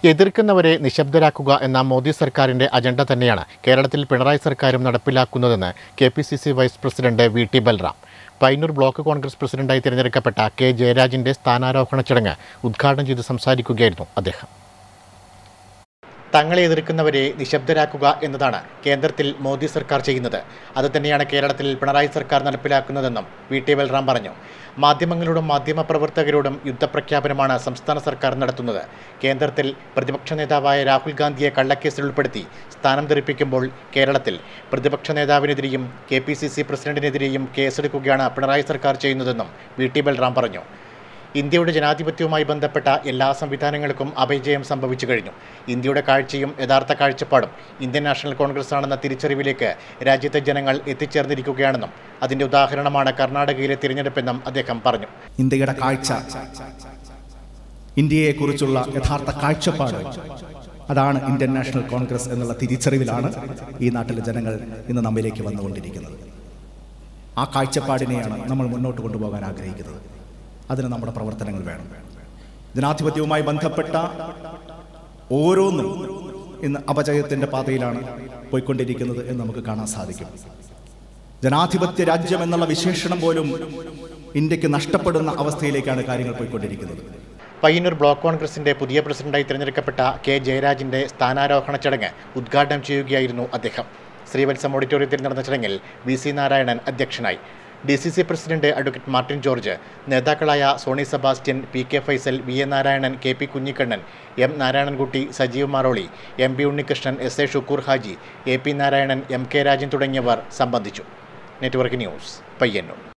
എതിർക്കുന്നവരെ നിശബ്ദരാക്കുക എന്ന മോദി സർക്കാരിന്റെ അജണ്ട തന്നെയാണ് കേരളത്തിൽ പിണറായി സർക്കാരും നടപ്പിലാക്കുന്നതെന്ന് K P C C vice president V T Balram Painoor block Congress പ്രസിഡന്റായി തിരഞ്ഞെടുക്കപ്പെട്ട കെ ജയരാജിന്റെ സ്ഥാനാരോഹണ ചടങ്ങ് ഉദ്ഘാടനം ചെയ്ത് സംസാരിക്കുകയായിരുന്നു അദ്ദേഹം തങ്ങളെ എതിർക്കുന്നവരെ നിശബ്ദരാക്കുക എന്നതാണ് കേന്ദ്രത്തിൽ മോദി സർക്കാർ ചെയ്യുന്നത് അത് തന്നെയാണ് കേരളത്തിൽ പിണറായി സർക്കാർ നടപ്പിലാക്കുന്നതെന്നും വി ടി ബൽറാം പറഞ്ഞു മാധ്യമങ്ങളോടും മാധ്യമപ്രവർത്തകരോടും യുദ്ധപ്രഖ്യാപനമാണ് സംസ്ഥാന സർക്കാർ നടത്തുന്നത് കേന്ദ്രത്തിൽ പ്രതിപക്ഷ നേതാവായ രാഹുൽ ഗാന്ധിയെ കള്ളക്കേസിൽ ഉൾപ്പെടുത്തി സ്ഥാനം തെറിപ്പിക്കുമ്പോൾ കേരളത്തിൽ പ്രതിപക്ഷ നേതാവിനെതിരെയും കെ പി സി സി പ്രസിഡന്റിനെതിരെയും കേസെടുക്കുകയാണ് പിണറായി സർക്കാർ ചെയ്യുന്നതെന്നും വി ടി ബൽറാം പറഞ്ഞു ഇന്ത്യയുടെ ജനാധിപത്യവുമായി ബന്ധപ്പെട്ട എല്ലാ സംവിധാനങ്ങൾക്കും അപജയം സംഭവിച്ചു കഴിഞ്ഞു ഇന്ത്യയുടെ കാഴ്ചയും യഥാർത്ഥ കാഴ്ചപ്പാടും ഇന്ത്യൻ നാഷണൽ കോൺഗ്രസ് ആണെന്ന തിരിച്ചറിവിലേക്ക് രാജ്യത്തെ ജനങ്ങൾ എത്തിച്ചേർന്നിരിക്കുകയാണെന്നും അതിന്റെ ഉദാഹരണമാണ് കർണാടകയിലെ തിരഞ്ഞെടുപ്പെന്നും അദ്ദേഹം പറഞ്ഞു ഇന്ത്യയുടെ കാഴ്ച ഇന്ത്യയെക്കുറിച്ചുള്ള യഥാർത്ഥ കാഴ്ചപ്പാട് അതാണ് ഇന്ത്യൻ നാഷണൽ കോൺഗ്രസ് എന്നുള്ള തിരിച്ചറിവിലാണ് ഈ നാട്ടിലെ ജനങ്ങൾ ഇന്ന് നമ്മിലേക്ക് വന്നുകൊണ്ടിരിക്കുന്നത് ആ കാഴ്ചപ്പാടിനെയാണ് നമ്മൾ മുന്നോട്ട് കൊണ്ടുപോകാൻ ആഗ്രഹിക്കുന്നത് അതിന് നമ്മുടെ പ്രവർത്തനങ്ങൾ വേണം ജനാധിപത്യവുമായി ബന്ധപ്പെട്ട ഓരോന്നും ഇന്ന് അപജയത്തിന്റെ പാതയിലാണ് പോയിക്കൊണ്ടിരിക്കുന്നത് എന്ന് നമുക്ക് കാണാൻ സാധിക്കും ജനാധിപത്യ രാജ്യം എന്നുള്ള വിശേഷണം പോലും ഇന്ത്യക്ക് നഷ്ടപ്പെടുന്ന അവസ്ഥയിലേക്കാണ് കാര്യങ്ങൾ പോയിക്കൊണ്ടിരിക്കുന്നത് പയ്യന്നൂർ ബ്ലോക്ക് കോൺഗ്രസിന്റെ പുതിയ പ്രസിഡന്റായി തിരഞ്ഞെടുക്കപ്പെട്ട കെ ജയരാജിന്റെ സ്ഥാനാരോഹണ ചടങ്ങ് ഉദ്ഘാടനം ചെയ്യുകയായിരുന്നു അദ്ദേഹം ശ്രീവത്സം ഓഡിറ്റോറിയത്തിൽ നടന്ന ചടങ്ങിൽ വി സി നാരായണൻ അധ്യക്ഷനായി D C C president advocate Martin George നേതാക്കളായ Sony Sebastian P K Faisal V A Narayanan K P Kunhikannan M Narayanankutty Sajeev Maroli M P Unnikrishnan S A Shukkur Haji A P Narayanan M K Rajan തുടങ്ങിയവർ സംബന്ധിച്ചു നെറ്റ്വർക്ക് ന്യൂസ് പയ്യന്നൂർ